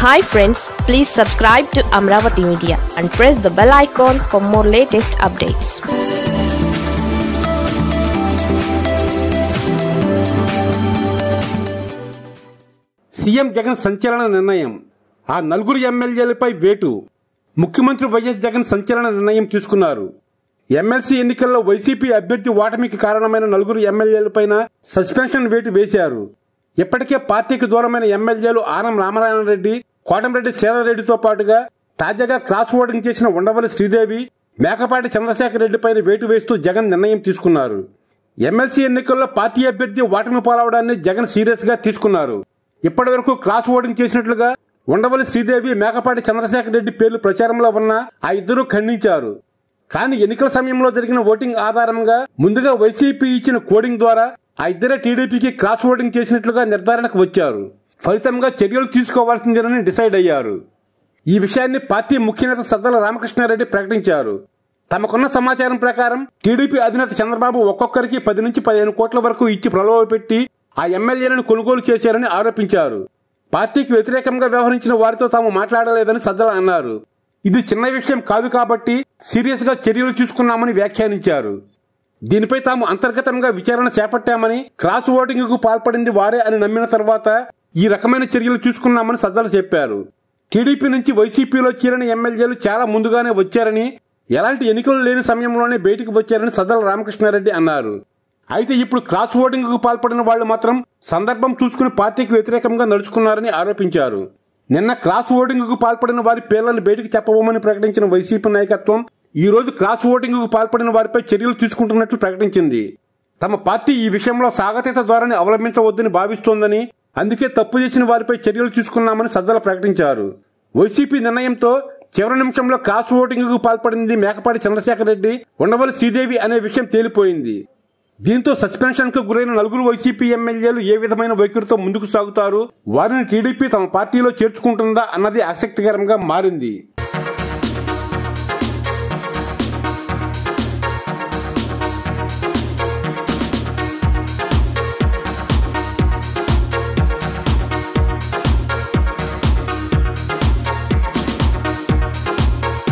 hi friends please subscribe to Amaravati media and press the bell icon for more latest updates CM Jagan సంచలన నిర్ణయం ఆ నలుగురు ఎమ్మెల్యేలపై వేటు ముఖ్యమంత్రి వైఎస్ జగన్ సంచలన నిర్ణయం తీసుకున్నారు ఎమ్మెల్సీ ఎన్నికల్లో వైసీపీ అభ్యర్థి ఓటమికి కారణమైన నలుగురు ఎమ్మెల్యేలపైన సస్పెన్షన్ వేటు వేశారు ఇప్పటికే పార్టీకి దూరమైన ఎమ్మెల్యేలు ఆనం రామనారాయణ రెడ్డి కోటంరెడ్డి సేదరెడ్డితో పాటుగా తాజాగా క్రాస్ ఓటింగ్ చేసిన ఉండవల్లి శ్రీదేవి మేకపాటి చంద్రశేఖర్ రెడ్డిపైన వేటు వేస్తూ జగన్ నిర్ణయం తీసుకున్నారు ఎమ్మెల్సీ ఎన్నికల్లో పార్టీ అభ్యర్థి ఓటమి పాలవడాన్ని జగన్ సీరియస్ గా తీసుకున్నారు ఇప్పటి వరకు క్రాస్ ఓటింగ్ చేసినట్లుగా ఉండవల్లి శ్రీదేవి మేకపాటి చంద్రశేఖర్ రెడ్డి పేర్లు ప్రచారంలో ఉన్న ఆ ఇద్దరు ఖండించారు కానీ ఎన్నికల సమయంలో జరిగిన ఓటింగ్ ఆధారంగా ముందుగా వైసీపీ ఇచ్చిన కోడింగ్ ద్వారా ఆ ఇద్దరే టీడీపీకి క్రాస్ ఓటింగ్ చేసినట్లుగా నిర్ధారణకు వచ్చారు ఫలితంగా చర్యలు తీసుకోవాల్సిందేనని డిసైడ్ అయ్యారు ఈ విషయాన్ని పార్టీ ముఖ్యనేత సద్దల రామకృష్ణారెడ్డి ప్రకటించారు తమకున్న సమాచారం ప్రకారం టీడీపీ అధినేత చంద్రబాబు ఒక్కొక్కరికి పది నుంచి పదిహేను కోట్ల వరకు ఇచ్చి ప్రలోభపెట్టి ఆ ఎమ్మెల్యేలను కొనుగోలు చేశారని ఆరోపించారు పార్టీకి వ్యతిరేకంగా వ్యవహరించిన వారితో తాము మాట్లాడలేదని సజ్జల అన్నారు ఇది చిన్న విషయం కాదు కాబట్టి సీరియస్ గా చర్యలు తీసుకున్నామని వ్యాఖ్యానించారు దీనిపై తాము అంతర్గతంగా విచారణ చేపట్టామని క్రాస్ ఓటింగ్ కు పాల్పడింది వారే అని నమ్మిన తర్వాత ఈ రకమైన చర్యలు తీసుకున్నామని సజ్జల చెప్పారు టీడీపీ నుంచి వైసీపీలో చేరిన ఎమ్మెల్యేలు చాలా ముందుగానే వచ్చారని ఎలాంటి ఎన్నికలు లేని సమయంలోనే బయటకు వచ్చారని సజ్జల రామకృష్ణారెడ్డి అన్నారు అయితే ఇప్పుడు క్రాస్ ఓటింగ్ కు పాల్పడిన వాళ్లు మాత్రం సందర్భం చూసుకుని పార్టీకి వ్యతిరేకంగా నడుచుకున్నారని ఆరోపించారు నిన్న క్రాస్ ఓటింగ్ కు పాల్పడిన వారి పేర్లను బయటకు చెప్పబోమని ప్రకటించిన వైసీపీ నాయకత్వం ఈ రోజు క్రాస్ ఓటింగ్ కు పాల్పడిన వారిపై చర్యలు తీసుకుంటున్నట్లు ప్రకటించింది తమ పార్టీ ఈ విషయంలో సాగతీత ధోరణి అవలంబించవద్దని భావిస్తోందని అందుకే తప్పు చేసిన వారిపై చర్యలు తీసుకున్నామని సజ్జల ప్రకటించారు వైసీపీ నిర్ణయంతో చివరి నిమిషంలో క్రాస్ ఓటింగ్ కు పాల్పడింది మేకపాటి చంద్రశేఖర్ రెడ్డి ఉండవల్లి శ్రీదేవి అనే విషయం తేలిపోయింది దీంతో సస్పెన్షన్ కు గురైన నలుగురు వైసీపీ ఎమ్మెల్యేలు ఏ విధమైన వైఖరితో ముందుకు సాగుతారు వారిని టీడీపీ తమ పార్టీలో చేర్చుకుంటుందా అన్నది ఆసక్తికరంగా మారింది